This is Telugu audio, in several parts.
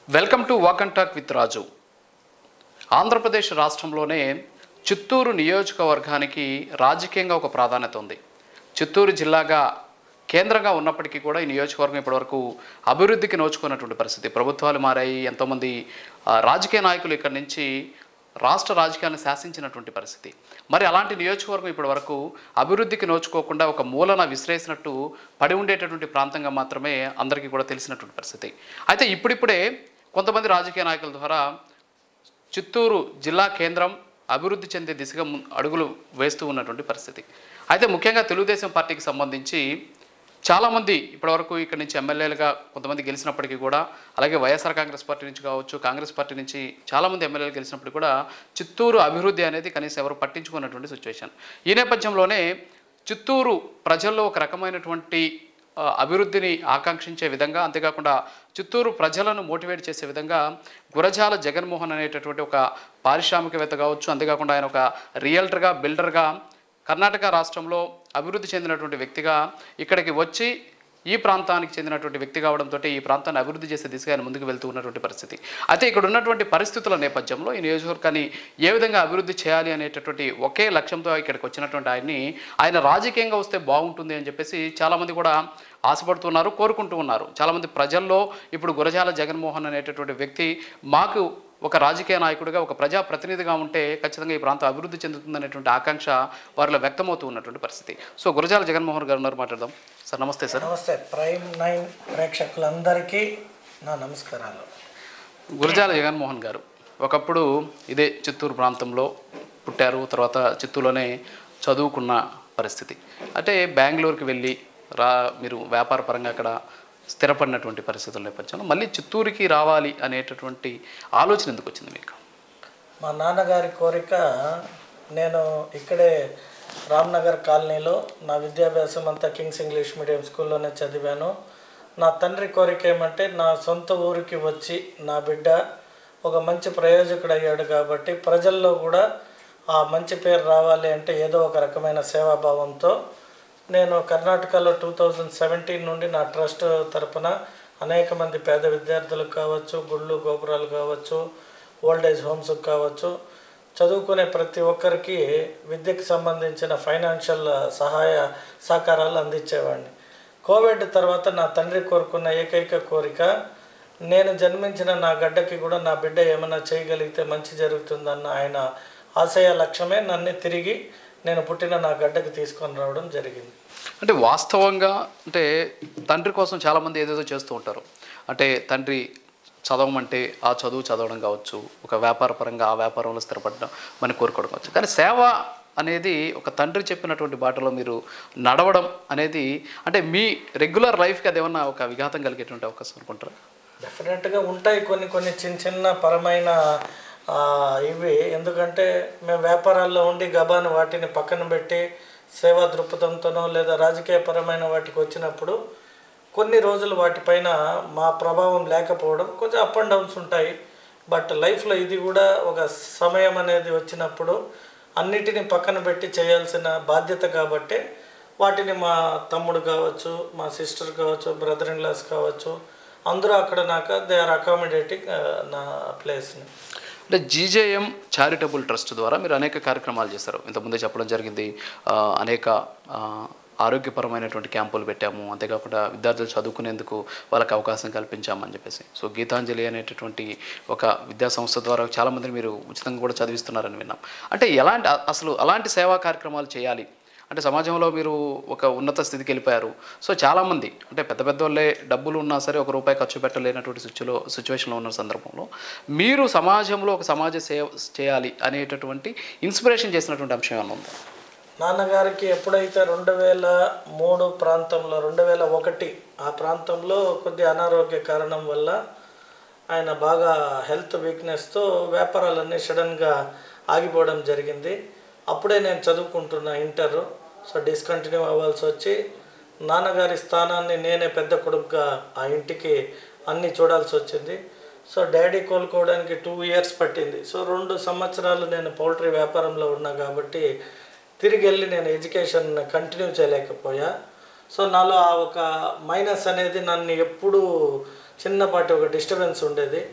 Welcome to walk and talk with Raju Andhra Pradesh రాష్ట్రంలోనే చిత్తూరు నియోజకవర్గానికి రాజకీయంగా ఒక ప్రాధాన్యత ఉంది చిత్తూరు జిల్లాగా కేంద్రంగా ఉన్నప్పటికీ కూడా ఈ నియోజకవర్గం ఇప్పటివరకు అభివృద్ధికి నోచుకున్నటువంటి పరిస్థితి ప్రభుత్వాలు మారాయి ఎంతోమంది ఆ, రాజకీయ నాయకులు ఇక్కడి నుంచి రాష్ట్ర రాజకీయాలను శాసించినటువంటి పరిస్థితి మరి అలాంటి నియోజకవర్గం ఇప్పటి వరకు అభివృద్ధికి నోచుకోకుండా ఒక మూలన విసిరేసినట్టు పడి ఉండేటటువంటి ప్రాంతంగా మాత్రమే అందరికీ కూడా తెలిసినటువంటి పరిస్థితి అయితే ఇప్పుడిప్పుడే కొంతమంది రాజకీయ నాయకుల ద్వారా చిత్తూరు జిల్లా కేంద్రం అభివృద్ధి చెందే దిశగా ము- అడుగులు వేస్తూ ఉన్నటువంటి పరిస్థితి అయితే ముఖ్యంగా తెలుగుదేశం పార్టీకి సంబంధించి చాలామంది ఇప్పటివరకు ఇక్కడ నుంచి ఎమ్మెల్యేలుగా కొంతమంది గెలిచినప్పటికీ కూడా అలాగే వైఎస్ఆర్ కాంగ్రెస్ పార్టీ నుంచి కావచ్చు కాంగ్రెస్ పార్టీ నుంచి చాలామంది ఎమ్మెల్యేలు గెలిచినప్పటికీ కూడా చిత్తూరు అభివృద్ధి అనేది కనీసం ఎవరు పట్టించుకున్నటువంటి సిచ్యువేషన్ ఈ నేపథ్యంలోనే చిత్తూరు ప్రజల్లో ఒక రకమైనటువంటి ఆ, అభివృద్ధిని ఆకాంక్షించే విధంగా అంతేకాకుండా చిత్తూరు ప్రజలను మోటివేట్ చేసే విధంగా గురజాల జగన్మోహన్ అనేటటువంటి ఒక పారిశ్రామికవేత్త కావచ్చు అంతేకాకుండా ఆయన ఒక రియల్టర్గా బిల్డర్గా కర్ణాటక రాష్ట్రంలో అభివృద్ధి చెందినటువంటి వ్యక్తిగా ఇక్కడికి వచ్చి ఈ ప్రాంతానికి చెందినటువంటి వ్యక్తి కావడంతో ఈ ప్రాంతాన్ని అభివృద్ధి చేసే దిశగా ఆయన ముందుకు వెళ్తూ ఉన్నటువంటి పరిస్థితి అయితే ఇక్కడ ఉన్నటువంటి పరిస్థితుల నేపథ్యంలో ఈ నియోజకవర్గాన్ని ఏ విధంగా అభివృద్ధి చేయాలి అనేటటువంటి ఒకే లక్ష్యంతో ఇక్కడికి వచ్చినటువంటి ఆయన్ని ఆయన రాజకీయంగా వస్తే బాగుంటుంది అని చెప్పేసి చాలామంది కూడా ఆశపడుతున్నారు కోరుకుంటూ ఉన్నారు చాలామంది ప్రజల్లో ఇప్పుడు గురజాల జగన్మోహన్ అనేటటువంటి వ్యక్తి మాకు ఒక రాజకీయ నాయకుడిగా ఒక ప్రజాప్రతినిధిగా ఉంటే ఖచ్చితంగా ఈ ప్రాంతం అభివృద్ధి చెందుతుందనేటువంటి ఆకాంక్ష వారిలో వ్యక్తమవుతూ ఉన్నటువంటి పరిస్థితి సో గురజాల జగన్మోహన్ గారు ఉన్నారు మాట్లాడదాం సార్ నమస్తే సార్ నమస్తే ప్రైమ్ నైన్ ప్రేక్షకులందరికీ నా నమస్కారాలు గురజాల జగన్మోహన్ గారు ఒకప్పుడు ఇదే చిత్తూరు ప్రాంతంలో పుట్టారు తర్వాత చిత్తూరులోనే చదువుకున్న పరిస్థితి అంటే బెంగళూరుకి వెళ్ళి రా మీరు వ్యాపార పరంగా అక్కడ స్థిరపడినటువంటి పరిస్థితుల నేపథ్యంలో మళ్ళీ చిత్తూరుకి రావాలి అనేటటువంటి ఆలోచన ఎందుకు వచ్చింది మీకు మా నాన్నగారి కోరిక నేను ఇక్కడే రామ్నగర్ కాలనీలో నా విద్యాభ్యాసం అంతా కింగ్స్ ఇంగ్లీష్ మీడియం స్కూల్లోనే చదివాను నా తండ్రి కోరిక ఏమంటే నా సొంత ఊరికి వచ్చి నా బిడ్డ ఒక మంచి ప్రయోజకుడు అయ్యాడు కాబట్టి ప్రజల్లో కూడా ఆ మంచి పేరు రావాలి అంటే ఏదో ఒక రకమైన సేవాభావంతో నేను కర్ణాటకలో టూ థౌజండ్ సెవెంటీన్ నుండి నా ట్రస్ట్ తరపున అనేక మంది పేద విద్యార్థులకు కావచ్చు గుళ్ళు గోపురాలు కావచ్చు ఓల్డ్ ఏజ్ హోమ్స్కి కావచ్చు చదువుకునే ప్రతి ఒక్కరికి విద్యకు సంబంధించిన ఫైనాన్షియల్ సహాయ సహకారాలు అందించేవాడిని కోవిడ్ తర్వాత నా తండ్రి కోరుకున్న ఏకైక కోరిక నేను జన్మించిన నా గడ్డకి కూడా నా బిడ్డ ఏమైనా చేయగలిగితే మంచి జరుగుతుందన్న ఆయన ఆశయ లక్ష్యమే నన్ను తిరిగి నేను పుట్టిన నా గడ్డకి తీసుకొని రావడం జరిగింది అంటే వాస్తవంగా అంటే తండ్రి కోసం చాలామంది ఏదేదో చేస్తూ ఉంటారు అంటే తండ్రి చదవమంటే ఆ చదువు చదవడం కావచ్చు ఒక వ్యాపార పరంగా ఆ వ్యాపారంలో స్థిరపడడం మన కోరుకోవడం కావచ్చు కానీ సేవ అనేది ఒక తండ్రి చెప్పినటువంటి బాటలో మీరు నడవడం అనేది అంటే మీ రెగ్యులర్ లైఫ్కి అది ఏమన్నా ఒక విఘాతం కలిగేటువంటి అవకాశం అనుకుంటారా డెఫినెట్గా ఉంటాయి కొన్ని కొన్ని చిన్న చిన్న పరమైన ఆ, ఇవి ఎందుకంటే మేము వ్యాపారాల్లో ఉండి గబాను వాటిని పక్కన పెట్టి సేవా దృక్పథంతోనో లేదా రాజకీయపరమైన వాటికి వచ్చినప్పుడు కొన్ని రోజులు వాటిపైన మా ప్రభావం లేకపోవడం కొంచెం అప్ అండ్ డౌన్స్ ఉంటాయి బట్ లైఫ్లో ఇది కూడా ఒక సమయం అనేది వచ్చినప్పుడు అన్నిటిని పక్కన పెట్టి చేయాల్సిన బాధ్యత కాబట్టి వాటిని మా తమ్ముడు కావచ్చు మా సిస్టర్ కావచ్చు బ్రదర్ ఇన్ లాస్ కావచ్చు అందరూ అక్కడ నాకు దే ఆర్ అకామిడేటింగ్ నా ప్లేస్ని అంటే జీజేఎం చారిటబుల్ ట్రస్ట్ ద్వారా మీరు అనేక కార్యక్రమాలు చేశారు ఇంతకుముందే చెప్పడం జరిగింది ఆ, అనేక ఆ, ఆరోగ్యపరమైనటువంటి క్యాంపులు పెట్టాము అంతేకాకుండా విద్యార్థులు చదువుకునేందుకు వాళ్ళకి అవకాశం కల్పించామని చెప్పేసి సో గీతాంజలి అనేటటువంటి ఒక విద్యా సంస్థ ద్వారా చాలామందిని మీరు ఉచితంగా కూడా చదివిస్తున్నారని విన్నాం అంటే ఎలాంటి అ- అసలు అలాంటి సేవా కార్యక్రమాలు చేయాలి అంటే సమాజంలో మీరు ఒక ఉన్నత స్థితికి వెళ్ళిపోయారు సో చాలామంది అంటే పెద్ద పెద్ద వాళ్ళే డబ్బులు ఉన్నా సరే ఒక రూపాయి ఖర్చు పెట్టలేనటువంటి సిచ్యులో సిచ్యువేషన్లో ఉన్న సందర్భంలో మీరు సమాజంలో ఒక సమాజ సేవ చేయాలి అనేటటువంటి ఇన్స్పిరేషన్ చేసినటువంటి అంశం ఏమైనా ఉందా నాన్నగారికి ఎప్పుడైతే రెండు వేల మూడు ప్రాంతంలో రెండు వేల ఒకటి ఆ ప్రాంతంలో కొద్ది అనారోగ్య కారణం వల్ల ఆయన బాగా హెల్త్ వీక్నెస్తో వ్యాపారాలన్నీ సడన్గా ఆగిపోవడం జరిగింది అప్పుడే నేను చదువుకుంటున్న ఇంటర్ సో డిస్కంటిన్యూ అవ్వాల్సి వచ్చి నాన్నగారి స్థానాన్ని నేనే పెద్ద కొడుకుగా ఆ ఇంటికి అన్నీ చూడాల్సి వచ్చింది సో డాడీ కోలుకోవడానికి టూ ఇయర్స్ పట్టింది సో రెండు సంవత్సరాలు నేను పౌల్ట్రీ వ్యాపారంలో ఉన్నా కాబట్టి తిరిగి వెళ్ళి నేను ఎడ్యుకేషన్ కంటిన్యూ చేయలేకపోయా సో నాలో ఆ ఒక మైనస్ అనేది నన్ను ఎప్పుడూ చిన్నపాటి ఒక డిస్టర్బెన్స్ ఉండేది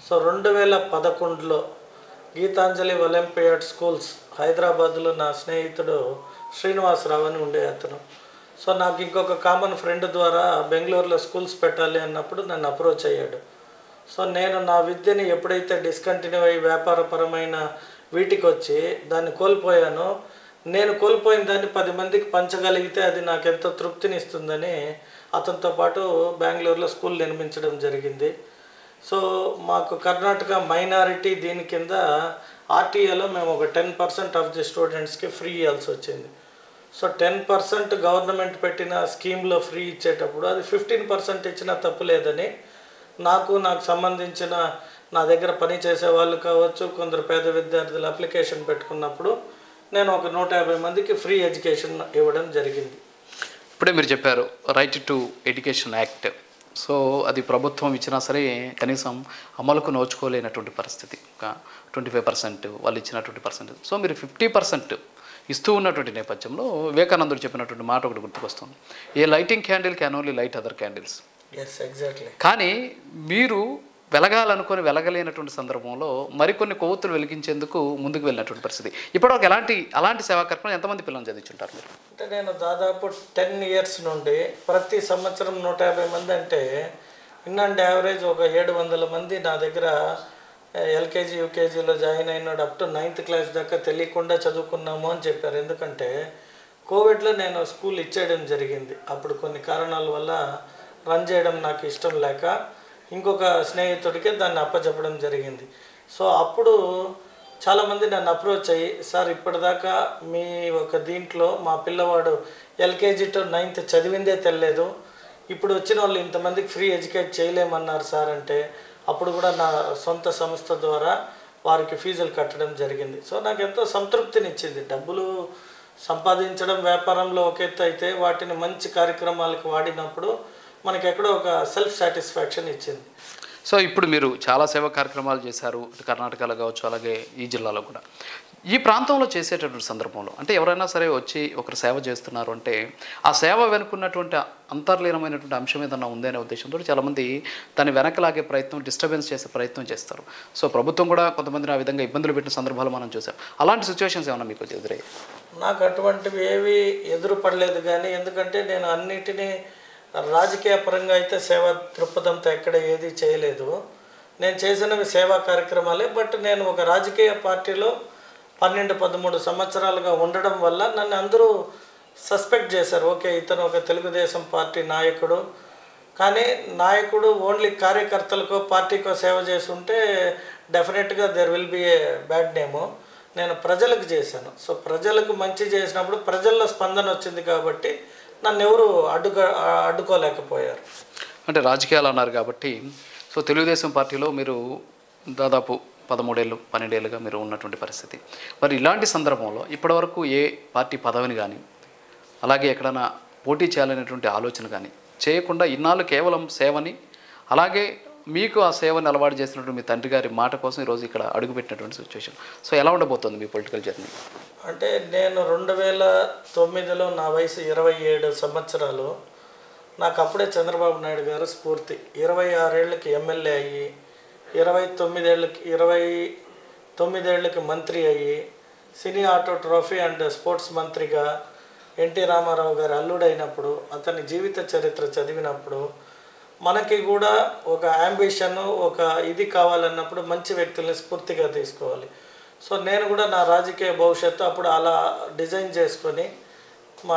సో రెండు వేల పదకొండులో గీతాంజలి ఒలింపియాడ్ స్కూల్స్ హైదరాబాద్లో నా స్నేహితుడు శ్రీనివాసరావు అని ఉండే అతను సో నాకు ఇంకొక కామన్ ఫ్రెండ్ ద్వారా బెంగళూరులో స్కూల్స్ పెట్టాలి అన్నప్పుడు నన్ను అప్రోచ్ అయ్యాడు సో నేను నా విద్యని ఎప్పుడైతే డిస్కంటిన్యూ అయ్యి వ్యాపారపరమైన వీటికి వచ్చి దాన్ని కోల్పోయానో నేను కోల్పోయిన దాన్ని పది మందికి పంచగలిగితే అది నాకు ఎంతో తృప్తినిస్తుందని అతనితో పాటు బెంగళూరులో స్కూల్ నిర్మించడం జరిగింది సో మాకు కర్ణాటక మైనారిటీ దీని కింద ఆర్టీఏలో మేము ఒక టెన్ పర్సెంట్ ఆఫ్ ది స్టూడెంట్స్కి ఫ్రీ ఇవ్వాల్సి వచ్చింది సో టెన్ పర్సెంట్ గవర్నమెంట్ పెట్టిన స్కీమ్లో ఫ్రీ ఇచ్చేటప్పుడు అది ఫిఫ్టీన్ పర్సెంట్ ఇచ్చినా తప్పు లేదని నాకు నాకు సంబంధించిన నా దగ్గర పని చేసే వాళ్ళు కావచ్చు కొందరు పేద విద్యార్థులు అప్లికేషన్ పెట్టుకున్నప్పుడు నేను ఒక నూట యాభై మందికి ఫ్రీ ఎడ్యుకేషన్ ఇవ్వడం జరిగింది ఇప్పుడే మీరు చెప్పారు right to education act so అది ప్రభుత్వం ఇచ్చినా సరే కనీసం అమలుకు నోచుకోలేనటువంటి పరిస్థితి ఒక ట్వంటీ ఫైవ్ పర్సెంట్ వాళ్ళు ఇచ్చినటువంటి పర్సెంట్ సో మీరు ఫిఫ్టీ పర్సెంట్ ఇస్తూ ఉన్నటువంటి నేపథ్యంలో వివేకానందుడు చెప్పినటువంటి మాట ఒకటి గుర్తుకొస్తుంది a lighting candle can only light other candles yes exactly కానీ మీరు వెలగాలనుకొని వెలగలేనటువంటి సందర్భంలో మరికొన్ని కొవ్వొత్తులు వెలిగించేందుకు ముందుకు వెళ్ళినటువంటి పరిస్థితి ఇప్పటివరకు ఎలాంటి అలాంటి సేవా కార్యక్రమం ఎంతమంది పిల్లలు చదివించుంటారు మీరు అంటే నేను దాదాపు టెన్ ఇయర్స్ నుండి ప్రతి సంవత్సరం నూట యాభై మంది అంటే ఇన్ అండ్ యావరేజ్ ఒక ఏడు వందల మంది నా దగ్గర ఎల్కేజీ యూకేజీలో జాయిన్ అయినాడు అప్ టు నైన్త్ క్లాస్ దాకా తెలియకుండా చదువుకున్నాము అని చెప్పారు ఎందుకంటే కోవిడ్లో నేను స్కూల్ ఇచ్చేయడం జరిగింది అప్పుడు కొన్ని కారణాల వల్ల రన్ చేయడం నాకు ఇష్టం లేక ఇంకొక స్నేహితుడికి దాన్ని అప్పచెప్పడం జరిగింది సో అప్పుడు చాలామంది నన్ను అప్రోచ్ అయ్యి సార్ ఇప్పటిదాకా మీ ఒక దీంట్లో మా పిల్లవాడు ఎల్కేజీ టు నైన్త్ చదివిందే తెలియలేదు ఇప్పుడు వచ్చిన వాళ్ళు ఇంతమందికి ఫ్రీ ఎడ్యుకేట్ చేయలేమన్నారు సార్ అంటే అప్పుడు కూడా నా సొంత సంస్థ ద్వారా వారికి ఫీజులు కట్టడం జరిగింది సో నాకు ఎంతో సంతృప్తినిచ్చింది డబ్బులు సంపాదించడం వ్యాపారంలో ఒక ఎత్తు అయితే వాటిని మంచి కార్యక్రమాలకు వాడినప్పుడు మనకి ఎక్కడో ఒక సెల్ఫ్ సాటిస్ఫాక్షన్ ఇచ్చింది సో ఇప్పుడు మీరు చాలా సేవా కార్యక్రమాలు చేశారు ఇటు కర్ణాటకలో కావచ్చు అలాగే ఈ జిల్లాలో కూడా ఈ ప్రాంతంలో చేసేటటువంటి సందర్భంలో అంటే ఎవరైనా సరే వచ్చి ఒకరు సేవ చేస్తున్నారు అంటే ఆ సేవ వెనుకున్నటువంటి అంతర్లీనమైనటువంటి అంశం ఏదన్నా ఉందనే ఉద్దేశంతో చాలామంది దాన్ని వెనకలాగే ప్రయత్నం డిస్టర్బెన్స్ చేసే ప్రయత్నం చేస్తారు సో ప్రభుత్వం కూడా కొంతమందిని ఆ విధంగా ఇబ్బందులు పెట్టిన సందర్భాలు మనం చూసాం అలాంటి సిచ్యువేషన్స్ ఏమైనా మీకు ఎదురయ్యాయి నాకు అటువంటివి ఏవి ఎదురు పడలేదు కానీ ఎందుకంటే నేను అన్నిటినీ రాజకీయ పరంగా అయితే సేవా దృక్పథంతో ఎక్కడ ఏది చేయలేదు నేను చేసినవి సేవా కార్యక్రమాలే బట్ నేను ఒక రాజకీయ పార్టీలో పన్నెండు పదమూడు సంవత్సరాలుగా ఉండడం వల్ల నన్ను అందరూ సస్పెక్ట్ చేశారు ఓకే ఇతను ఒక తెలుగుదేశం పార్టీ నాయకుడు కానీ నాయకుడు ఓన్లీ కార్యకర్తలకో పార్టీకో సేవ చేస్తుంటే డెఫినెట్గా there will be a bad name నేను ప్రజలకు చేశాను సో ప్రజలకు మంచి చేసినప్పుడు ప్రజల్లో స్పందన వచ్చింది కాబట్టి నన్ను ఎవరు అడ్డుక అడ్డుకోలేకపోయారు అంటే రాజకీయాలు అన్నారు కాబట్టి సో తెలుగుదేశం పార్టీలో మీరు దాదాపు పదమూడేళ్ళు పన్నెండేళ్ళుగా మీరు ఉన్నటువంటి పరిస్థితి మరి ఇలాంటి సందర్భంలో ఇప్పటివరకు ఏ పార్టీ పదవిని కానీ అలాగే ఎక్కడైనా పోటీ చేయాలనేటువంటి ఆలోచన కానీ చేయకుండా ఇన్నాళ్ళు కేవలం సేవని అలాగే మీకు ఆ సేవని అలవాటు చేసినటువంటి మీ తండ్రి గారి మాట కోసం ఈరోజు ఇక్కడ అడుగుపెట్టినటువంటి సిచ్యువేషన్ సో ఎలా ఉండబోతుంది మీ పొలిటికల్ జర్నీ అంటే నేను రెండు వేల తొమ్మిదిలో నా వయసు ఇరవై ఏడు సంవత్సరాలు నాకు అప్పుడే చంద్రబాబు నాయుడు గారు స్ఫూర్తి ఇరవై ఆరేళ్ళకి ఎమ్మెల్యే అయ్యి ఇరవై తొమ్మిదేళ్ళకి ఇరవై తొమ్మిదేళ్ళకి మంత్రి అయ్యి cine auto trophy and sports మంత్రిగా ఎన్టీ రామారావు గారు అల్లుడైనప్పుడు అతని జీవిత చరిత్ర చదివినప్పుడు మనకి కూడా ఒక అంబిషన్ ఒక ఇది కావాలన్నప్పుడు మంచి వ్యక్తుల్ని స్ఫూర్తిగా తీసుకోవాలి సో నేను కూడా నా రాజకీయ భవిష్యత్తు అప్పుడు అలా డిజైన్ చేసుకొని మా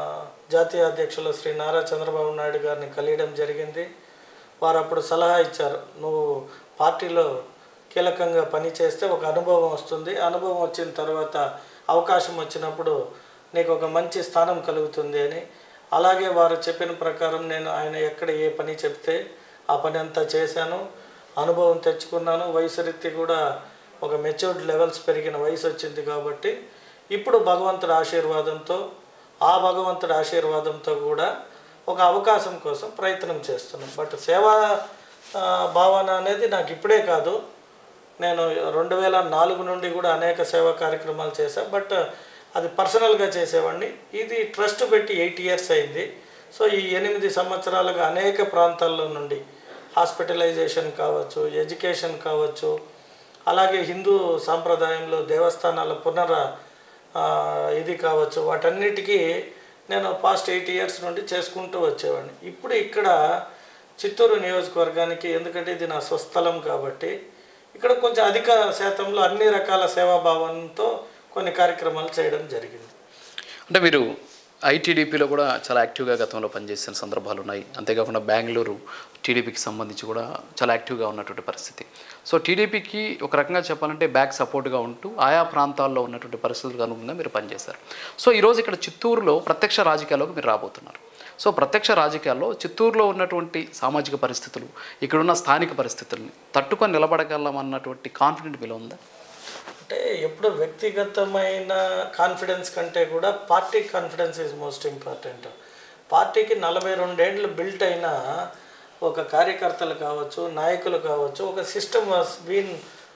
జాతీయ అధ్యక్షులు శ్రీ నారా చంద్రబాబు నాయుడు గారిని కలియడం జరిగింది వారు అప్పుడు సలహా ఇచ్చారు నువ్వు పార్టీలో కీలకంగా పనిచేస్తే ఒక అనుభవం వస్తుంది అనుభవం వచ్చిన తర్వాత అవకాశం వచ్చినప్పుడు నీకు ఒక మంచి స్థానం కలుగుతుంది అని అలాగే వారు చెప్పిన ప్రకారం నేను ఆయన ఎక్కడ ఏ పని చెప్తే ఆ పని అంతా చేశాను అనుభవం తెచ్చుకున్నాను వయసు రీతి కూడా ఒక మెచ్యూర్డ్ లెవెల్స్ పెరిగిన వయసు వచ్చింది కాబట్టి ఇప్పుడు భగవంతుడి ఆశీర్వాదంతో ఆ భగవంతుడి ఆశీర్వాదంతో కూడా ఒక అవకాశం కోసం ప్రయత్నం చేస్తున్నాం బట్ సేవా ఆ, భావన అనేది నాకు ఇప్పుడే కాదు నేను రెండు వేల నాలుగు నుండి కూడా అనేక సేవా కార్యక్రమాలు చేశాను బట్ అది పర్సనల్గా చేసేవాడిని ఇది ట్రస్ట్ పెట్టి ఎయిట్ ఇయర్స్ అయింది సో ఈ ఎనిమిది సంవత్సరాలుగా అనేక ప్రాంతాల్లో నుండి హాస్పిటలైజేషన్ కావచ్చు ఎడ్యుకేషన్ కావచ్చు అలాగే హిందూ సాంప్రదాయంలో దేవస్థానాల పునర ఆ, ఇది కావచ్చు వాటన్నిటికీ నేను పాస్ట్ ఎయిట్ ఇయర్స్ నుండి చేసుకుంటూ వచ్చేవాడిని ఇప్పుడు ఇక్కడ చిత్తూరు నియోజకవర్గానికి ఎందుకంటే ఇది నా స్వస్థలం కాబట్టి ఇక్కడ కొంచెం అధిక శాతంలో అన్ని రకాల సేవాభావంతో కొన్ని కార్యక్రమాలు చేయడం జరిగింది అంటే మీరు ఐటీడీపీలో కూడా చాలా యాక్టివ్గా గతంలో పనిచేసిన సందర్భాలు ఉన్నాయి అంతేకాకుండా బెంగళూరు టీడీపీకి సంబంధించి కూడా చాలా యాక్టివ్గా ఉన్నటువంటి పరిస్థితి సో టీడీపీకి ఒక రకంగా చెప్పాలంటే బ్యాక్ సపోర్ట్గా ఉంటూ ఆయా ప్రాంతాల్లో ఉన్నటువంటి పరిస్థితులకు అనుగుణంగా మీరు పనిచేశారు సో ఈరోజు ఇక్కడ చిత్తూరులో ప్రత్యక్ష రాజకీయాల్లోకి మీరు రాబోతున్నారు సో ప్రత్యక్ష రాజకీయాల్లో చిత్తూరులో ఉన్నటువంటి సామాజిక పరిస్థితులు ఇక్కడున్న స్థానిక పరిస్థితుల్ని తట్టుకొని నిలబడగలం అన్నటువంటి కాన్ఫిడెంట్ మీలో ఉందా అంటే ఎప్పుడు వ్యక్తిగతమైన కాన్ఫిడెన్స్ కంటే కూడా party confidence is most important పార్టీకి నలభై రెండేండ్లు బిల్ట్ అయిన ఒక కార్యకర్తలు కావచ్చు నాయకులు కావచ్చు ఒక system was been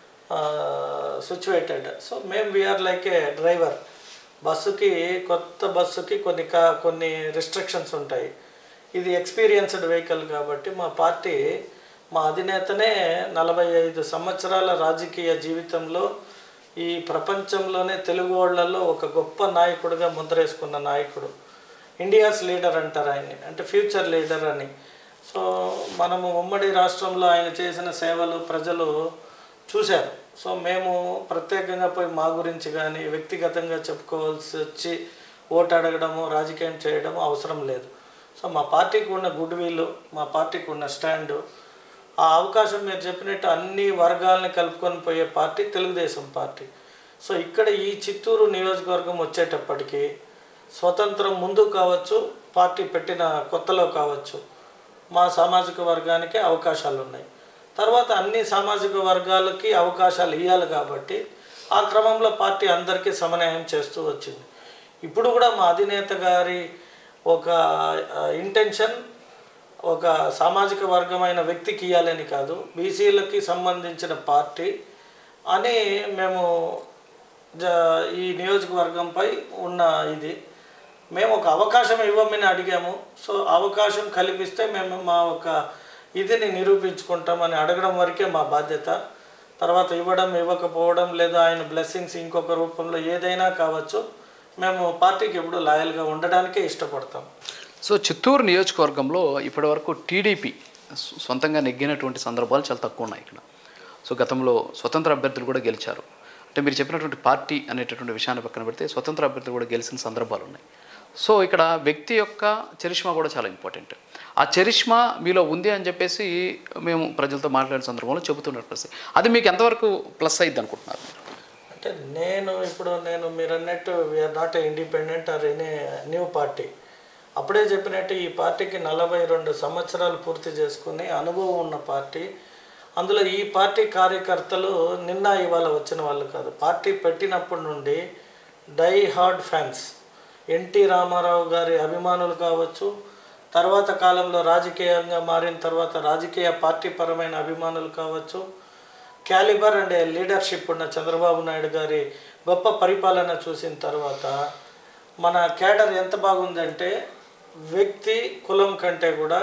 situated so మేము వీఆర్ లైక్ ఏ డ్రైవర్ బస్సుకి కొత్త బస్సుకి కొన్ని కా కొన్ని రిస్ట్రిక్షన్స్ ఉంటాయి ఇది ఎక్స్పీరియన్స్డ్ వెహికల్ కాబట్టి మా పార్టీ మా అధినేతనే నలభై ఐదు సంవత్సరాల రాజకీయ జీవితంలో ఈ ప్రపంచంలోనే తెలుగు వాళ్ళలో ఒక గొప్ప నాయకుడిగా ముద్రేసుకున్న నాయకుడు ఇండియాస్ లీడర్ అంటారు ఆయన్ని అంటే ఫ్యూచర్ లీడర్ అని సో మనము ఉమ్మడి రాష్ట్రంలో ఆయన చేసిన సేవలు ప్రజలు చూశారు సో మేము ప్రత్యేకంగా పోయి మా గురించి కానీ వ్యక్తిగతంగా చెప్పుకోవాల్సి వచ్చి ఓటు అడగడము రాజకీయం చేయడము అవసరం లేదు సో మా పార్టీకి ఉన్న గుడ్ విల్ మా పార్టీకి ఉన్న స్టాండు ఆ అవకాశం మీరు చెప్పినట్టు అన్ని వర్గాలని కలుపుకొని పోయే పార్టీ తెలుగుదేశం పార్టీ సో ఇక్కడ ఈ చిత్తూరు నియోజకవర్గం వచ్చేటప్పటికి స్వతంత్రం ముందు కావచ్చు పార్టీ పెట్టిన కొత్తలో కావచ్చు మా సామాజిక వర్గానికి అవకాశాలు ఉన్నాయి తర్వాత అన్ని సామాజిక వర్గాలకి అవకాశాలు ఇవ్వాలి కాబట్టి ఆ క్రమంలో పార్టీ అందరికీ సమన్వయం చేస్తూ వచ్చింది ఇప్పుడు కూడా మా అధినేత గారి ఒక ఇంటెన్షన్ ఒక సామాజిక వర్గమైన వ్యక్తికి ఇవ్వాలని కాదు బీసీలకి సంబంధించిన పార్టీ అని మేము జ ఈ నియోజకవర్గంపై ఉన్న ఇది మేము ఒక అవకాశం ఇవ్వమని అడిగాము సో అవకాశం కల్పిస్తే మేము మా ఒక ఇదిని నిరూపించుకుంటామని అడగడం వరకే మా బాధ్యత తర్వాత ఇవ్వడం ఇవ్వకపోవడం లేదా ఆయన బ్లెస్సింగ్స్ ఇంకొక రూపంలో ఏదైనా కావచ్చు మేము పార్టీకి ఎప్పుడు లాయల్గా ఉండడానికే ఇష్టపడతాం సో చిత్తూరు నియోజకవర్గంలో ఇప్పటివరకు టీడీపీ సొ- సొంతంగా నెగ్గినటువంటి సందర్భాలు చాలా తక్కువ ఉన్నాయి ఇక్కడ సో గతంలో స్వతంత్ర అభ్యర్థులు కూడా గెలిచారు అంటే మీరు చెప్పినటువంటి పార్టీ అనేటటువంటి విషయాన్ని పక్కన పెడితే స్వతంత్ర అభ్యర్థులు కూడా గెలిచిన సందర్భాలు ఉన్నాయి సో ఇక్కడ వ్యక్తి యొక్క చరిష్మా కూడా చాలా ఇంపార్టెంట్ ఆ చరిష్మా మీలో ఉంది అని చెప్పేసి మేము ప్రజలతో మాట్లాడిన సందర్భంలో చెబుతున్నారు పరిస్థితి అది మీకు ఎంతవరకు ప్లస్ అయ్యింది అనుకుంటున్నారు మీరు? అంటే నేను ఇప్పుడు నేను మీరు అన్నట్టు we are not a independent or any new party అప్పుడే చెప్పినట్టు ఈ పార్టీకి నలభై రెండు సంవత్సరాలు పూర్తి చేసుకుని అనుభవం ఉన్న పార్టీ అందులో ఈ పార్టీ కార్యకర్తలు నిన్న ఇవాళ వచ్చిన వాళ్ళు కాదు పార్టీ పెట్టినప్పటి నుండి die hard fans NT Rama Rao గారి అభిమానులు కావచ్చు తర్వాత కాలంలో రాజకీయంగా మారిన తర్వాత రాజకీయ పార్టీ పరమైన అభిమానులు కావచ్చు క్యాలిబర్ అండ్ లీడర్షిప్ ఉన్న చంద్రబాబు నాయుడు గారి గొప్ప పరిపాలన చూసిన తర్వాత మన క్యాడర్ ఎంత బాగుందంటే వ్యక్తి కులం కంటే కూడా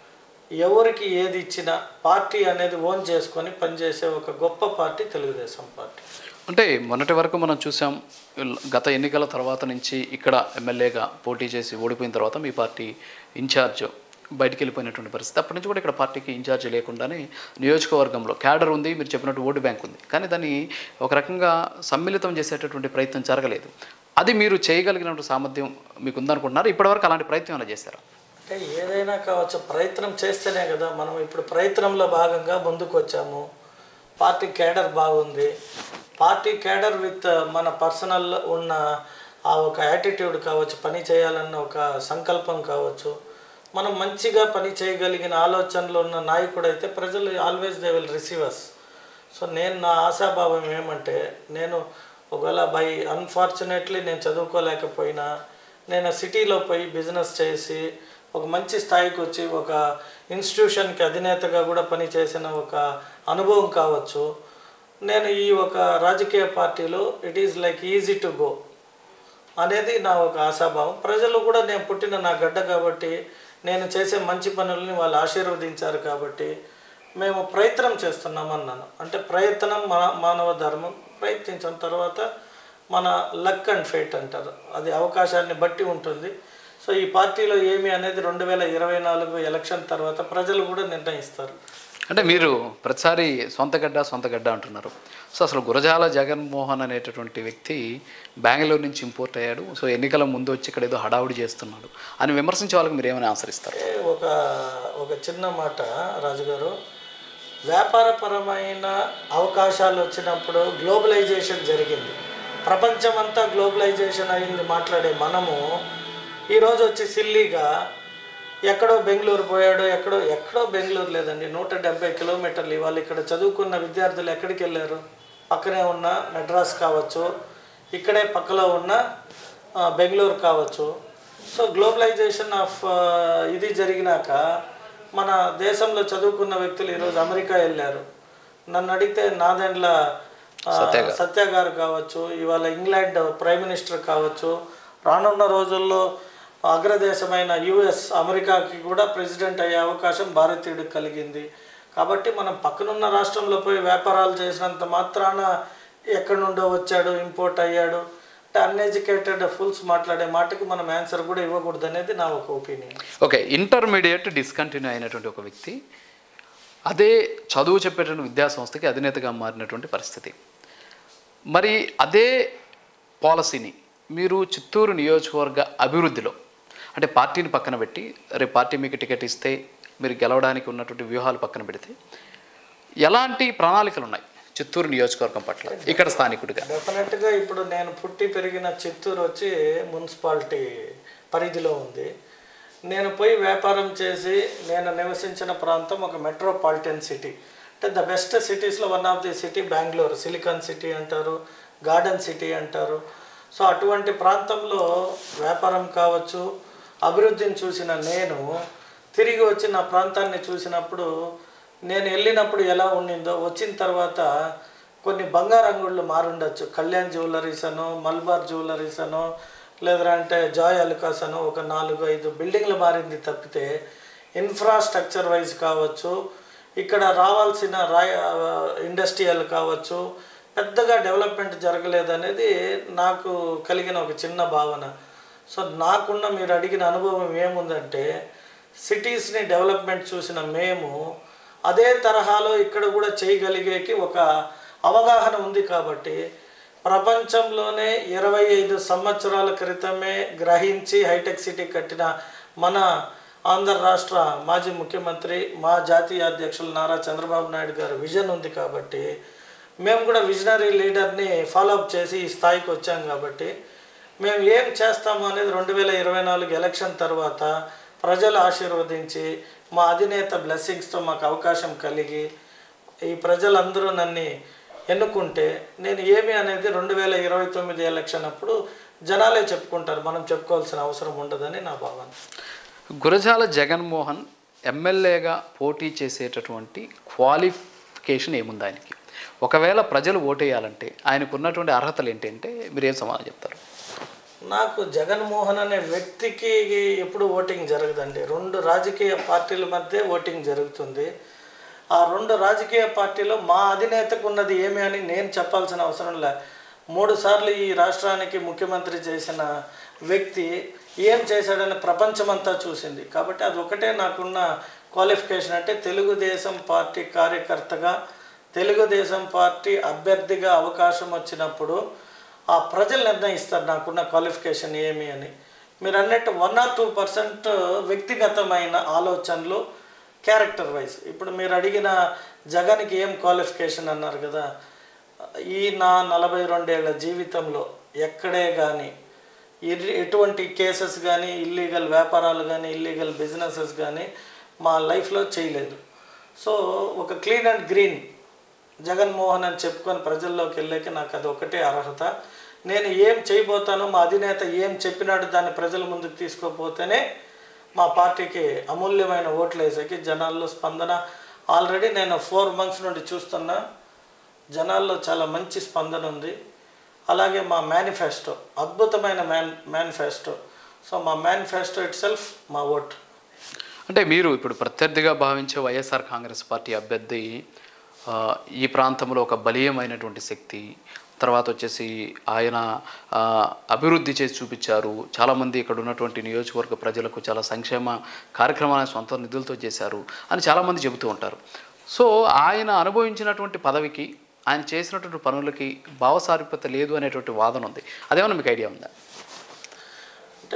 ఎవరికి ఏది ఇచ్చినా పార్టీ అనేది ఓన్ చేసుకొని పనిచేసే ఒక గొప్ప పార్టీ తెలుగుదేశం పార్టీ అంటే మొన్నటి వరకు మనం చూసాం గత ఎన్నికల తర్వాత నుంచి ఇక్కడ ఎమ్మెల్యేగా పోటీ చేసి ఓడిపోయిన తర్వాత మీ పార్టీ ఇన్ఛార్జ్ బయటికి వెళ్ళిపోయినటువంటి పరిస్థితి అప్పటి నుంచి కూడా ఇక్కడ పార్టీకి ఇన్ఛార్జ్ లేకుండానే నియోజకవర్గంలో క్యాడర్ ఉంది మీరు చెప్పినట్టు ఓటు బ్యాంక్ ఉంది కానీ దాన్ని ఒక రకంగా సమ్మిళితం చేసేటటువంటి ప్రయత్నం జరగలేదు అది మీరు చేయగలిగినటువంటి సామర్థ్యం మీకు ఉందనుకుంటున్నారు ఇప్పటివరకు అలాంటి ప్రయత్నం ఏమైనా చేశారా అంటే ఏదైనా కావచ్చు ప్రయత్నం చేస్తేనే కదా మనం ఇప్పుడు ప్రయత్నంలో భాగంగా ముందుకు వచ్చాము పార్టీ కేడర్ బాగుంది పార్టీ కేడర్ విత్ మన పర్సనల్ ఉన్న ఆ ఒక యాటిట్యూడ్ కావచ్చు పని చేయాలన్న ఒక సంకల్పం కావచ్చు మనం మంచిగా పని చేయగలిగిన ఆలోచనలు ఉన్న నాయకుడు అయితే ప్రజలు always they will receive us so నేను నా ఆశాభావం ఏమంటే నేను ఒకవేళ బై అన్ఫార్చునేట్లీ నేను చదువుకోలేకపోయినా నేను సిటీలో పోయి బిజినెస్ చేసి ఒక మంచి స్థాయికి వచ్చి ఒక ఇన్స్టిట్యూషన్కి అధినేతగా కూడా పనిచేసిన ఒక అనుభవం కావచ్చు నేను ఈ ఒక రాజకీయ పార్టీలో it is like easy to go అనేది నా ఒక ఆశాభావం ప్రజలు కూడా నేను పుట్టిన నా గడ్డ కాబట్టి నేను చేసే మంచి పనుల్ని వాళ్ళు ఆశీర్వదించారు కాబట్టి మేము ప్రయత్నం చేస్తున్నామన్నాను అంటే ప్రయత్నం మన మానవ ధర్మం ప్రయత్నించిన తర్వాత మన లక్ అండ్ ఫేట్ అంటారు అది అవకాశాన్ని బట్టి ఉంటుంది సో ఈ పార్టీలో ఏమి అనేది రెండు వేల ఇరవై నాలుగు ఎలక్షన్ తర్వాత ప్రజలు కూడా నిర్ణయిస్తారు అంటే మీరు ప్రతిసారి సొంత గడ్డ సొంత గడ్డ అంటున్నారు సో అసలు గురజాల జగన్మోహన్ అనేటటువంటి వ్యక్తి బెంగళూరు నుంచి ఇంపోర్ట్ అయ్యాడు సో ఎన్నికల ముందు వచ్చి ఇక్కడ ఏదో హడావుడి చేస్తున్నాడు అని విమర్శించే వాళ్ళకి మీరు ఏమైనా ఆన్సరిస్తారు అంటే ఒక ఒక చిన్న మాట రాజుగారు వ్యాపారపరమైన అవకాశాలు వచ్చినప్పుడు గ్లోబలైజేషన్ జరిగింది ప్రపంచమంతా గ్లోబలైజేషన్ అయింది మాట్లాడే మనము ఈరోజు వచ్చి సిల్లీగా ఎక్కడో బెంగళూరు పోయాడో ఎక్కడో ఎక్కడో బెంగళూరు లేదండి నూట డెబ్బై కిలోమీటర్లు ఇవాళ ఇక్కడ చదువుకున్న విద్యార్థులు ఎక్కడికి వెళ్ళారు పక్కనే ఉన్న మెడ్రాస్ కావచ్చు ఇక్కడే పక్కలో ఉన్న ఆ, బెంగళూరు కావచ్చు సో గ్లోబలైజేషన్ ఆఫ్ ఇది జరిగినాక మన దేశంలో చదువుకున్న వ్యక్తులు ఈరోజు అమెరికా వెళ్ళారు నన్ను అడిగితే నాదెండ్ల ఆ, సత్య గారు కావచ్చు ఇవాళ ఇంగ్లాండ్ ప్రైమ్ మినిస్టర్ కావచ్చు రానున్న రోజుల్లో అగ్రదేశమైన యుఎస్ అమెరికాకి కూడా ప్రెసిడెంట్ అయ్యే అవకాశం భారతీయుడికి కలిగింది కాబట్టి మనం పక్కనున్న రాష్ట్రంలో పోయి వ్యాపారాలు చేసినంత మాత్రాన ఎక్కడి నుండో వచ్చాడు ఇంపోర్ట్ అయ్యాడు అంటే అన్ఎడ్యుకేటెడ్ ఫుల్స్ మాట్లాడే మాటకి మనం ఆన్సర్ కూడా ఇవ్వకూడదు అనేది నా ఒక ఒపీనియన్ ఓకే ఇంటర్మీడియట్ డిస్కంటిన్యూ అయినటువంటి ఒక వ్యక్తి అదే చదువు చెప్పేటువంటి విద్యా సంస్థకి అధినేతగా మారినటువంటి పరిస్థితి మరి అదే పాలసీని మీరు చిత్తూరు నియోజకవర్గ అభివృద్ధిలో అంటే పార్టీని పక్కన పెట్టి రేపు పార్టీ మీకు టికెట్ ఇస్తే మీరు గెలవడానికి ఉన్నటువంటి వ్యూహాలు పక్కన పెడితే ఎలాంటి ప్రణాళికలు ఉన్నాయి చిత్తూరు నియోజకవర్గం పట్ల ఇక్కడ స్థానికుడిగా డెఫినెట్గా ఇప్పుడు నేను పుట్టి పెరిగిన చిత్తూరు వచ్చి మున్సిపాలిటీ పరిధిలో ఉంది నేను పోయి వ్యాపారం చేసి నేను నివసించిన ప్రాంతం ఒక మెట్రోపాలిటన్ సిటీ అంటే ద బెస్ట్ సిటీస్లో one of the city Bengaluru silicon city అంటారు గార్డెన్ సిటీ అంటారు సో అటువంటి ప్రాంతంలో వ్యాపారం కావచ్చు అభివృద్ధిని చూసిన నేను తిరిగి వచ్చి నా ప్రాంతాన్ని చూసినప్పుడు నేను వెళ్ళినప్పుడు ఎలా ఉండిందో వచ్చిన తర్వాత కొన్ని బంగారు అంగుళ్ళు మారుండొచ్చు కళ్యాణ్ జ్యువెలరీస్ అనో మల్బార్ జ్యువెలరీస్ అనో లేదంటే జాయ్ అలుకాస్ అనో ఒక నాలుగు ఐదు బిల్డింగ్లు మారింది తప్పితే ఇన్ఫ్రాస్ట్రక్చర్ వైజ్ కావచ్చు ఇక్కడ రావాల్సిన రాయ ఇండస్ట్రియల్ కావచ్చు పెద్దగా డెవలప్మెంట్ జరగలేదనేది నాకు కలిగిన ఒక చిన్న భావన సో నాకున్న మీరు అడిగిన అనుభవం ఏముందంటే సిటీస్ని డెవలప్మెంట్ చూసిన మేము అదే తరహాలో ఇక్కడ కూడా చేయగలిగేకి ఒక అవగాహన ఉంది కాబట్టి ప్రపంచంలోనే ఇరవై ఐదు సంవత్సరాల క్రితమే గ్రహించి హైటెక్ సిటీ కట్టిన మన ఆంధ్ర రాష్ట్ర మాజీ ముఖ్యమంత్రి మా జాతీయ అధ్యక్షులు నారా చంద్రబాబు నాయుడు గారు విజన్ ఉంది కాబట్టి మేము కూడా విజనరీ లీడర్ని ఫాలోఅప్ చేసి ఈ స్థాయికి వచ్చాం కాబట్టి మేము ఏం చేస్తాము అనేది రెండు వేల ఇరవై నాలుగు ఎలక్షన్ తర్వాత ప్రజలు ఆశీర్వదించి మా అధినేత బ్లెస్సింగ్స్తో మాకు అవకాశం కలిగి ఈ ప్రజలందరూ నన్ను ఎన్నుకుంటే నేను ఏమి అనేది రెండు వేల ఇరవై తొమ్మిది ఎలక్షన్ అప్పుడు జనాలే చెప్పుకుంటారు మనం చెప్పుకోవాల్సిన అవసరం ఉండదని నా భావన గురజాల జగన్మోహన్ ఎమ్మెల్యేగా పోటీ చేసేటటువంటి క్వాలిఫికేషన్ ఏముంది ఆయనకి ఒకవేళ ప్రజలు ఓటేయాలంటే ఆయనకు ఉన్నటువంటి అర్హతలు ఏంటంటే మీరు ఏం సమాధానం చెప్తారు నాకు జగన్మోహన్ అనే వ్యక్తికి ఎప్పుడు ఓటింగ్ జరగదండి రెండు రాజకీయ పార్టీల మధ్య ఓటింగ్ జరుగుతుంది ఆ రెండు రాజకీయ పార్టీలో మా అధినేతకు ఉన్నది ఏమి అని నేను చెప్పాల్సిన అవసరం లే మూడు సార్లు ఈ రాష్ట్రానికి ముఖ్యమంత్రి చేసిన వ్యక్తి ఏం చేశాడని ప్రపంచమంతా చూసింది కాబట్టి అది ఒకటే నాకున్న క్వాలిఫికేషన్ అంటే తెలుగుదేశం పార్టీ కార్యకర్తగా తెలుగుదేశం పార్టీ అభ్యర్థిగా అవకాశం వచ్చినప్పుడు ఆ ప్రజలు నిర్ణయిస్తారు నాకున్న క్వాలిఫికేషన్ ఏమి అని మీరు అన్నట్టు వన్ ఆర్ టూ పర్సెంట్ వ్యక్తిగతమైన ఆలోచనలు క్యారెక్టర్ వైజ్ ఇప్పుడు మీరు అడిగిన జగన్కి ఏం క్వాలిఫికేషన్ అన్నారు కదా ఈ నా నలభై రెండేళ్ల జీవితంలో ఎక్కడే కానీ ఎటువంటి కేసెస్ కానీ ఇల్లీగల్ వ్యాపారాలు కానీ ఇల్లీగల్ బిజినెసెస్ కానీ మా లైఫ్లో చేయలేదు సో ఒక క్లీన్ అండ్ గ్రీన్ జగన్మోహన్ అని చెప్పుకొని ప్రజల్లోకి వెళ్ళాక నాకు అది ఒకటే అర్హత నేను ఏం చేయబోతానో మా అధినేత ఏం చెప్పినాడు దాన్ని ప్రజల ముందుకు తీసుకోపోతేనే మా పార్టీకి అమూల్యమైన ఓట్లు వేసేకి జనాల్లో స్పందన ఆల్రెడీ నేను ఫోర్ మంత్స్ నుండి చూస్తున్నా జనాల్లో చాలా మంచి స్పందన ఉంది అలాగే మా మేనిఫెస్టో అద్భుతమైన మ్యాన్ మేనిఫెస్టో సో మా మేనిఫెస్టో ఇట్ సెల్ఫ్ మా ఓట్ అంటే మీరు ఇప్పుడు ప్రత్యర్థిగా భావించే వైఎస్ఆర్ కాంగ్రెస్ పార్టీ అభ్యర్థి ఆ, ఈ ప్రాంతంలో ఒక బలీయమైనటువంటి శక్తి తర్వాత వచ్చేసి ఆయన ఆ, అభివృద్ధి చేసి చూపించారు చాలామంది ఇక్కడ ఉన్నటువంటి నియోజకవర్గ ప్రజలకు చాలా సంక్షేమ కార్యక్రమాలను సొంత నిధులతో చేశారు అని చాలామంది చెబుతూ ఉంటారు సో ఆయన అనుభవించినటువంటి పదవికి ఆయన చేసినటువంటి పనులకి భావసారూప్యత లేదు అనేటువంటి వాదన ఉంది అదేమన్నా మీకు ఐడియా ఉందా అంటే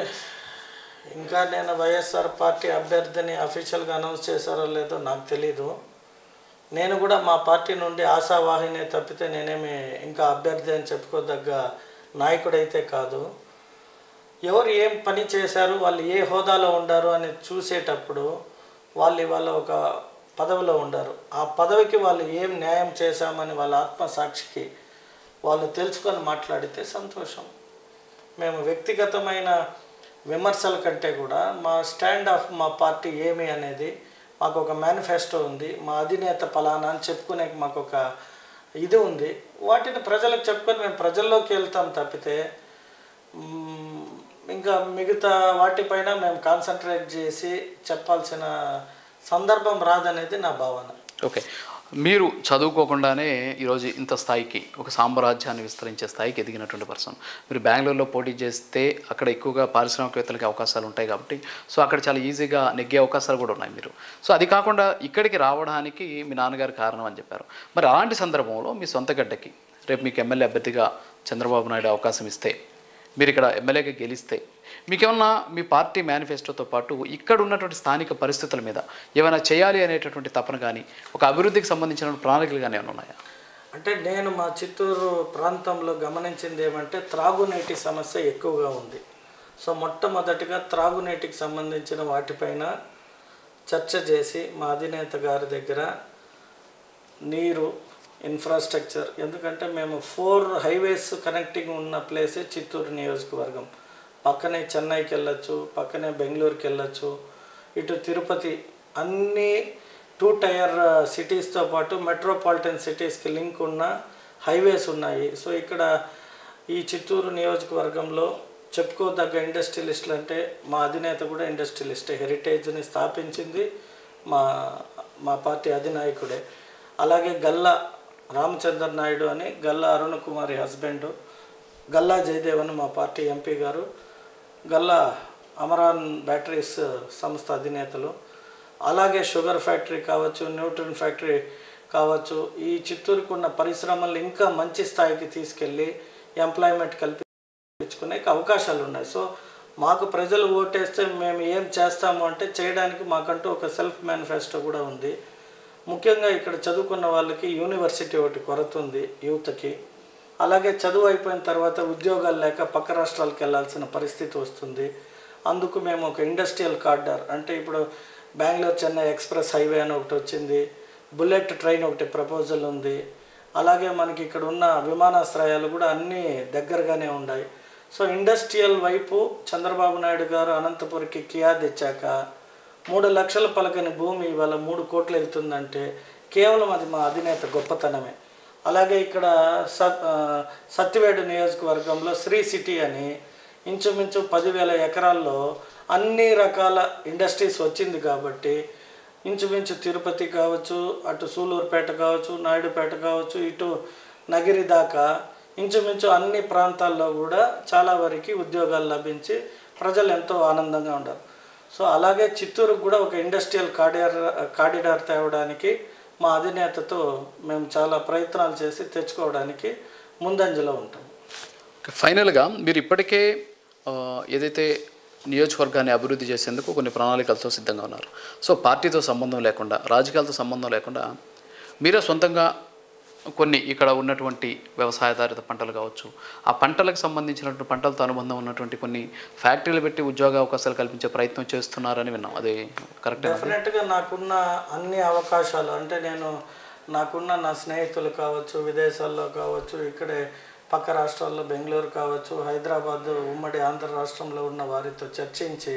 ఇంకా నేను వైఎస్ఆర్ పార్టీ అభ్యర్థిని అఫీషియల్గా అనౌన్స్ చేశారో లేదో నాకు తెలీదు నేను కూడా మా పార్టీ నుండి ఆశావాహిని తప్పితే నేనేమి ఇంకా అభ్యర్థి అని చెప్పుకోదగ్గ నాయకుడైతే కాదు ఎవరు ఏం పని చేశారు వాళ్ళు ఏ హోదాలో ఉండారు అని చూసేటప్పుడు వాళ్ళు ఇవాళ ఒక పదవిలో ఉండారు ఆ పదవికి వాళ్ళు ఏం న్యాయం చేశామని వాళ్ళ ఆత్మసాక్షికి వాళ్ళు తెలుసుకొని మాట్లాడితే సంతోషం మేము వ్యక్తిగతమైన విమర్శల కంటే కూడా మా స్టాండ్ ఆఫ్ మా పార్టీ ఏమి అనేది మాకు ఒక మేనిఫెస్టో ఉంది మా అధినేత ఫలానా అని చెప్పుకునే మాకు ఒక ఇది ఉంది వాటిని ప్రజలకు చెప్పుకొని మేము ప్రజల్లోకి వెళ్తాం తప్పితే మ్మ్, ఇంకా మిగతా వాటిపైన మేము కాన్సన్ట్రేట్ చేసి చెప్పాల్సిన సందర్భం రాదనేది నా భావన ఓకే మీరు చదువుకోకుండానే ఈరోజు ఇంత స్థాయికి ఒక సామ్రాజ్యాన్ని విస్తరించే స్థాయికి ఎదిగినటువంటి పర్సన్ మీరు బెంగళూరులో పోటీ చేస్తే అక్కడ ఎక్కువగా పారిశ్రామికవేత్తలకి అవకాశాలు ఉంటాయి కాబట్టి సో అక్కడ చాలా ఈజీగా నెగ్గే అవకాశాలు కూడా ఉన్నాయి మీరు సో అది కాకుండా ఇక్కడికి రావడానికి మీ నాన్నగారు కారణం అని చెప్పారు మరి అలాంటి సందర్భంలో మీ సొంత గడ్డకి రేపు మీకు ఎమ్మెల్యే అభ్యర్థిగా చంద్రబాబు నాయుడు అవకాశం ఇస్తే మీరు ఇక్కడ ఎమ్మెల్యేగా గెలిస్తే మీకేమన్నా మీ పార్టీ మేనిఫెస్టోతో పాటు ఇక్కడ ఉన్నటువంటి స్థానిక పరిస్థితుల మీద ఏమైనా చేయాలి అనేటటువంటి తపన కానీ ఒక అభివృద్ధికి సంబంధించిన ప్రణాళికలు కానీ ఏమైనా ఉన్నాయా అంటే నేను మా చిత్తూరు ప్రాంతంలో గమనించింది ఏమంటే త్రాగునీటి సమస్య ఎక్కువగా ఉంది సో మొట్టమొదటిగా త్రాగునీటికి సంబంధించిన వాటిపైన చర్చ చేసి మా అధినేత గారి దగ్గర నీరు ఇన్ఫ్రాస్ట్రక్చర్ ఎందుకంటే మేము ఫోర్ హైవేస్ కనెక్టింగ్ ఉన్న ప్లేసే చిత్తూరు నియోజకవర్గం పక్కనే చెన్నైకి వెళ్ళొచ్చు పక్కనే బెంగళూరుకి వెళ్ళొచ్చు ఇటు తిరుపతి అన్ని టూ టైర్ సిటీస్తో పాటు మెట్రోపాలిటన్ సిటీస్కి లింక్ ఉన్న హైవేస్ ఉన్నాయి సో ఇక్కడ ఈ చిత్తూరు నియోజకవర్గంలో చెప్పుకోదగ్గ ఇండస్ట్రియలిస్టులు అంటే మా అధినేత కూడా ఇండస్ట్రియలిస్టే హెరిటేజ్ని స్థాపించింది మా మా పార్టీ అధినాయకుడే అలాగే గల్లా రామచంద్ర నాయుడు అని గల్లా అరుణ్ కుమారి హస్బెండ్ గల్లా జయదేవ్ అని మా పార్టీ ఎంపీ గారు గల్లా అమరాన్ బ్యాటరీస్ సంస్థ అధినేతలు అలాగే షుగర్ ఫ్యాక్టరీ కావచ్చు న్యూట్రన్ ఫ్యాక్టరీ కావచ్చు ఈ చిత్తూరుకు ఉన్న పరిశ్రమలు ఇంకా మంచి స్థాయికి తీసుకెళ్ళి ఎంప్లాయ్మెంట్ కల్పించుకునే అవకాశాలు ఉన్నాయి సో మాకు ప్రజలు ఓటేస్తే మేము ఏం చేస్తాము అంటే చేయడానికి మాకంటూ ఒక సెల్ఫ్ మేనిఫెస్టో కూడా ఉంది ముఖ్యంగా ఇక్కడ చదువుకున్న వాళ్ళకి యూనివర్సిటీ ఒకటి కొరత ఉంది యూత్కి అలాగే చదువు అయిపోయిన తర్వాత ఉద్యోగాలు లేక పక్క రాష్ట్రాలకు వెళ్ళాల్సిన పరిస్థితి వస్తుంది అందుకు మేము ఒక ఇండస్ట్రియల్ కార్డర్ అంటే ఇప్పుడు బెంగళూరు చెన్నై ఎక్స్ప్రెస్ హైవే అని ఒకటి వచ్చింది బుల్లెట్ ట్రైన్ ఒకటి ప్రపోజల్ ఉంది అలాగే మనకి ఇక్కడ ఉన్న విమానాశ్రయాలు కూడా అన్నీ దగ్గరగానే ఉన్నాయి సో ఇండస్ట్రియల్ వైపు చంద్రబాబు నాయుడు గారు అనంతపురికి కియా తెచ్చాక మూడు లక్షల పలకని భూమి ఇవాళ మూడు కోట్లు వెళ్తుందంటే కేవలం అది మా అధినేత గొప్పతనమే అలాగే ఇక్కడ సత్ ఆ, సత్యవేడు నియోజకవర్గంలో శ్రీ సిటీ అని ఇంచుమించు పదివేల ఎకరాల్లో అన్ని రకాల ఇండస్ట్రీస్ వచ్చింది కాబట్టి ఇంచుమించు తిరుపతి కావచ్చు అటు సూలూరుపేట కావచ్చు నాయుడుపేట కావచ్చు ఇటు నగిరి దాకా ఇంచుమించు అన్ని ప్రాంతాల్లో కూడా చాలా వరకు ఉద్యోగాలు లభించి ప్రజలు ఎంతో ఆనందంగా ఉన్నారు సో అలాగే చిత్తూరుకు కూడా ఒక ఇండస్ట్రియల్ కారిడార్ కారిడార్ తేవడానికి మా అధినేతతో మేము చాలా ప్రయత్నాలు చేసి తెచ్చుకోవడానికి ముందంజలో ఉంటాం ఫైనల్గా మీరు ఇప్పటికే ఆ, ఏదైతే నియోజకవర్గాన్ని అభివృద్ధి చేసేందుకు కొన్ని ప్రణాళికలతో సిద్ధంగా ఉన్నారు సో పార్టీతో సంబంధం లేకుండా రాజకీయాలతో సంబంధం లేకుండా మీరే సొంతంగా కొన్ని ఇక్కడ ఉన్నటువంటి వ్యవసాయాధారిత పంటలు కావచ్చు ఆ పంటలకు సంబంధించినటువంటి పంటలతో అనుబంధం ఉన్నటువంటి కొన్ని ఫ్యాక్టరీలు పెట్టి ఉద్యోగ అవకాశాలు కల్పించే ప్రయత్నం చేస్తున్నారని విన్నాం అది కరెక్టే డెఫినెట్గా నాకున్న అన్ని అవకాశాలు అంటే నేను నాకున్న నా స్నేహితులు కావచ్చు విదేశాల్లో కావచ్చు ఇక్కడే పక్క రాష్ట్రాల్లో బెంగళూరు కావచ్చు హైదరాబాద్ ఉమ్మడి ఆంధ్ర రాష్ట్రంలో ఉన్న వారితో చర్చించి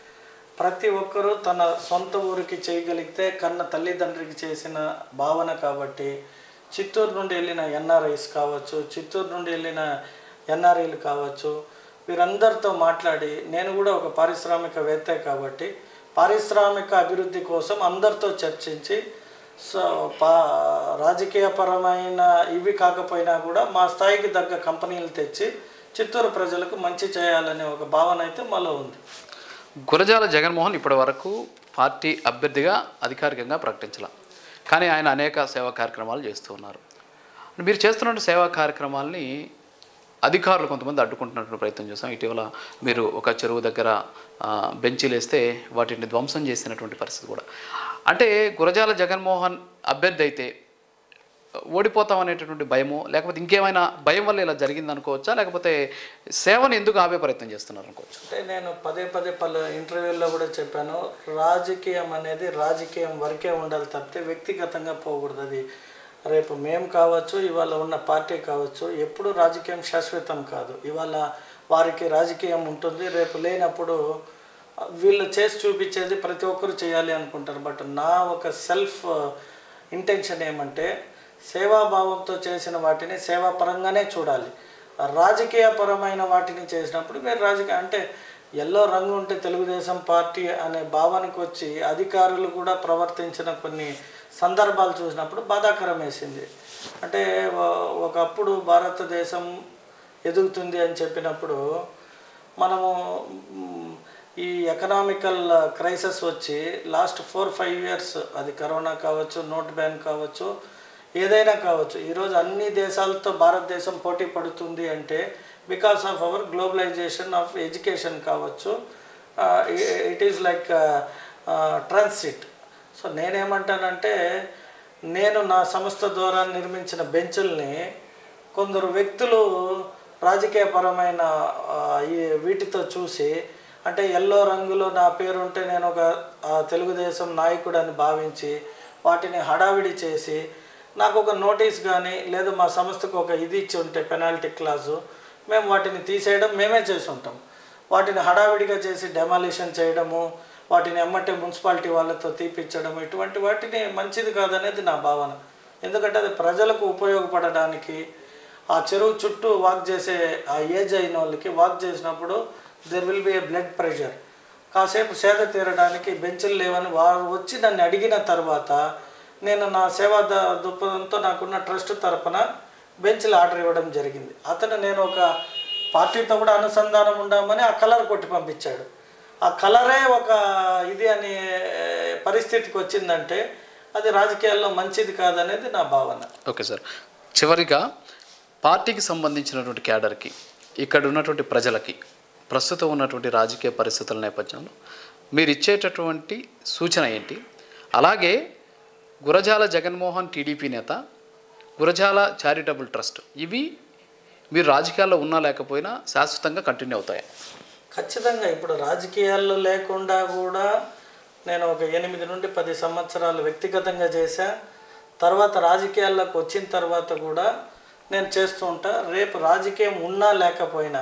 ప్రతి ఒక్కరూ తన సొంత ఊరికి చేయగలిగితే కన్న తల్లిదండ్రికి చేసిన భావన కాబట్టి చిత్తూరు నుండి వెళ్ళిన ఎన్ఆర్ఐస్ కావచ్చు చిత్తూరు నుండి వెళ్ళిన ఎన్ఆర్ఐలు కావచ్చు వీరందరితో మాట్లాడి నేను కూడా ఒక పారిశ్రామికవేత్తే కాబట్టి పారిశ్రామిక అభివృద్ధి కోసం అందరితో చర్చించి సో పా రాజకీయపరమైన ఇవి కాకపోయినా కూడా మా స్థాయికి తగ్గ కంపెనీలు తెచ్చి చిత్తూరు ప్రజలకు మంచి చేయాలనే ఒక భావన అయితే మాలో ఉంది గురజాల జగన్మోహన్ ఇప్పటి వరకు పార్టీ అభ్యర్థిగా అధికారికంగా ప్రకటించాల కానీ ఆయన అనేక సేవా కార్యక్రమాలు చేస్తూ ఉన్నారు మీరు చేస్తున్న సేవా కార్యక్రమాల్ని అధికారులు కొంతమంది అడ్డుకుంటున్నటువంటి ప్రయత్నం చేస్తాం ఇటీవల మీరు ఒక చెరువు దగ్గర ఆ, బెంచీలు వేస్తే వాటిని ధ్వంసం చేసినటువంటి పరిస్థితి కూడా అంటే గురజాల జగన్మోహన్ అభ్యర్థి అయితే ఓడిపోతాం అనేటటువంటి భయము లేకపోతే ఇంకేమైనా భయం వల్ల ఇలా జరిగింది అనుకోవచ్చా లేకపోతే సేవను ఎందుకు ఆపే ప్రయత్నం చేస్తున్నారు అనుకోవచ్చు అంటే నేను పదే పదే పలు ఇంటర్వ్యూల్లో కూడా చెప్పాను రాజకీయం అనేది రాజకీయం వరకే ఉండాలి తప్పితే వ్యక్తిగతంగా పోకూడదు అది రేపు మేము కావచ్చు ఇవాళ ఉన్న పార్టీ కావచ్చు ఎప్పుడు రాజకీయం శాశ్వతం కాదు ఇవాళ వారికి రాజకీయం ఉంటుంది రేపు లేనప్పుడు వీళ్ళు చేసి చూపించేది ప్రతి ఒక్కరు చేయాలి అనుకుంటారు బట్ నా ఒక సెల్ఫ్ ఇంటెన్షన్ ఏమంటే సేవాభావంతో చేసిన వాటిని సేవాపరంగానే చూడాలి రాజకీయపరమైన వాటిని చేసినప్పుడు మీరు రాజకీయ అంటే ఎల్లో రంగు ఉంటే తెలుగుదేశం పార్టీ అనే భావానికి వచ్చి అధికారులు కూడా ప్రవర్తించిన కొన్ని సందర్భాలు చూసినప్పుడు బాధాకరం వేసింది అంటే ఒ- ఒకప్పుడు భారతదేశం ఎదుగుతుంది అని చెప్పినప్పుడు మనము మ్, ఈ ఎకనామికల్ క్రైసిస్ వచ్చి లాస్ట్ ఫోర్ ఫైవ్ ఇయర్స్ అది కరోనా కావచ్చు నోట్ బ్యాన్ కావచ్చు ఏదైనా కావచ్చు ఈరోజు అన్ని దేశాలతో భారతదేశం పోటీ పడుతుంది అంటే because of our globalisation of education కావచ్చు it is like transit so నేనేమంటానంటే నేను నా సంస్థ ద్వారా నిర్మించిన బెంచుల్ని కొందరు వ్యక్తులు రాజకీయపరమైన ఆ, ఈ వీటితో చూసి అంటే ఎల్లో రంగులో నా పేరు ఉంటే నేను ఒక ఆ, తెలుగుదేశం నాయకుడు అని భావించి వాటిని హడావిడి చేసి నాకు ఒక నోటీస్ కానీ లేదా మా సంస్థకు ఒక ఇది ఇచ్చి ఉంటే పెనాల్టీ క్లాసు మేము వాటిని తీసేయడం మేమే చేసి ఉంటాం వాటిని హడావిడిగా చేసి డెమాలిషన్ చేయడము వాటిని ఎమ్మటే మున్సిపాలిటీ వాళ్ళతో తీపిచ్చడం ఇటువంటి వాటిని మంచిది కాదనేది నా భావన ఎందుకంటే అది ప్రజలకు ఉపయోగపడడానికి ఆ చెరువు చుట్టూ వాక్ చేసే ఆ ఏజ్ అయిన వాళ్ళకి వాక్ చేసినప్పుడు there will be a blood pressure కాసేపు సేద తీరడానికి బెంచులు లేవని వారు వచ్చి నన్ను అడిగిన తర్వాత నేను నా సేవా ద- దృక్పథంతో నాకున్న ట్రస్ట్ తరపున బెంచ్లు ఆర్డర్ ఇవ్వడం జరిగింది అతను నేను ఒక పార్టీతో కూడా అనుసంధానం ఉండామని ఆ కలర్ కొట్టి పంపించాడు ఆ కలరే ఒక ఇది అనే పరిస్థితికి వచ్చిందంటే అది రాజకీయాల్లో మంచిది కాదనేది నా భావన ఓకే సార్ చివరిగా పార్టీకి సంబంధించినటువంటి క్యాడర్కి ఇక్కడ ఉన్నటువంటి ప్రజలకి ప్రస్తుతం ఉన్నటువంటి రాజకీయ పరిస్థితుల నేపథ్యంలో మీరు ఇచ్చేటటువంటి సూచన ఏంటి అలాగే గురజాల జగన్మోహన్ టీడీపీ నేత గురజాల చారిటబుల్ ట్రస్ట్ ఇవి మీరు రాజకీయాల్లో ఉన్నా లేకపోయినా శాశ్వతంగా కంటిన్యూ అవుతాయి ఖచ్చితంగా ఇప్పుడు రాజకీయాల్లో లేకుండా కూడా నేను ఒక ఎనిమిది నుండి పది సంవత్సరాలు వ్యక్తిగతంగా చేశా తర్వాత రాజకీయాల్లోకి వచ్చిన తర్వాత కూడా నేను చేస్తూ ఉంటా రేపు రాజకీయం ఉన్నా లేకపోయినా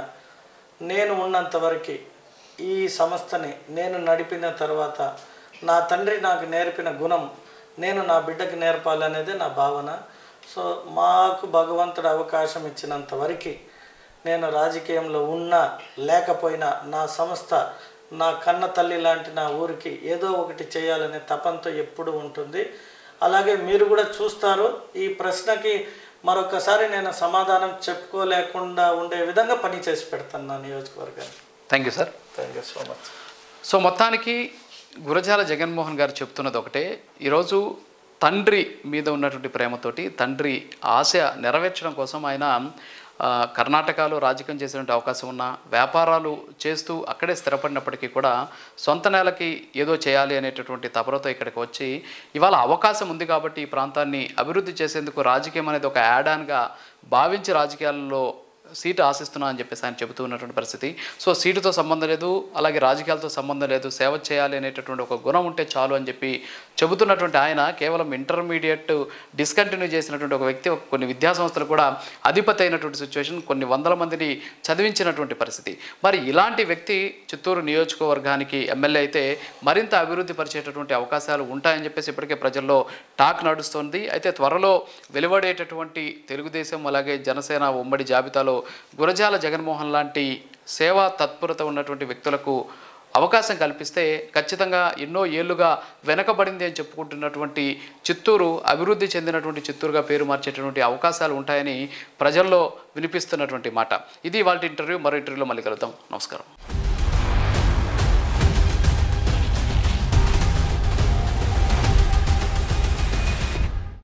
నేను ఉన్నంత వరకు ఈ సంస్థని నేను నడిపిన తర్వాత నా తండ్రి నాకు నేర్పిన గుణం నేను నా బిడ్డకి నేర్పాలనేది నా భావన సో మాకు భగవంతుడు అవకాశం ఇచ్చినంత వరకు నేను రాజకీయంలో ఉన్నా లేకపోయినా నా సంస్థ నా కన్న తల్లి లాంటి నా ఊరికి ఏదో ఒకటి చేయాలనే తపంతో ఎప్పుడు ఉంటుంది అలాగే మీరు కూడా చూస్తారు ఈ ప్రశ్నకి మరొకసారి నేను సమాధానం చెప్పుకోలేకుండా ఉండే విధంగా పని చేసి పెడతాను నా నియోజకవర్గాన్ని thank you sir thank you so much so మొత్తానికి గురజాల జగన్మోహన్ గారు చెప్తున్నది ఒకటే ఈరోజు తండ్రి మీద ఉన్నటువంటి ప్రేమతోటి తండ్రి ఆశ నెరవేర్చడం కోసం ఆయన ఆ, కర్ణాటకలో రాజకీయం చేసేటువంటి అవకాశం ఉన్న వ్యాపారాలు చేస్తూ అక్కడే స్థిరపడినప్పటికీ కూడా సొంత నేలకి ఏదో చేయాలి అనేటటువంటి తపరతో ఇక్కడికి వచ్చి ఇవాళ అవకాశం ఉంది కాబట్టి ఈ ప్రాంతాన్ని అభివృద్ధి చేసేందుకు రాజకీయం అనేది ఒక యాడాన్గా భావించి రాజకీయాల్లో సీటు ఆశిస్తున్నా అని చెప్పేసి ఆయన చెబుతూ ఉన్నటువంటి పరిస్థితి సో సీటుతో సంబంధం లేదు అలాగే రాజకీయాలతో సంబంధం లేదు సేవ చేయాలి అనేటటువంటి ఒక గుణం ఉంటే చాలు అని చెప్పి చెబుతున్నటువంటి ఆయన కేవలం ఇంటర్మీడియట్ డిస్కంటిన్యూ చేసినటువంటి ఒక వ్యక్తి ఒక కొన్ని విద్యా సంస్థలు కూడా అధిపతి అయినటువంటి సిచ్యువేషన్ కొన్ని వందల మందిని చదివించినటువంటి పరిస్థితి మరి ఇలాంటి వ్యక్తి చిత్తూరు నియోజకవర్గానికి ఎమ్మెల్యే అయితే మరింత అభివృద్ధి పరిచేటటువంటి అవకాశాలు ఉంటాయని చెప్పేసి ఇప్పటికే ప్రజల్లో టాక్ నడుస్తోంది అయితే త్వరలో వెలువడేటటువంటి తెలుగుదేశం అలాగే జనసేన ఉమ్మడి జాబితాలో గురజాల జగన్మోహన్ లాంటి సేవా తత్పరత ఉన్నటువంటి వ్యక్తులకు అవకాశం కల్పిస్తే ఖచ్చితంగా ఎన్నో ఏళ్లుగా వెనకబడింది అని చెప్పుకుంటున్నటువంటి చిత్తూరు అభివృద్ధి చెందినటువంటి చిత్తూరుగా పేరు మార్చేటటువంటి అవకాశాలు ఉంటాయని ప్రజల్లో వినిపిస్తున్నటువంటి మాట ఇది వాళ్ళ ఇంటర్వ్యూ మరో ఇంటర్వ్యూలో మళ్ళీ కలుద్దాం నమస్కారం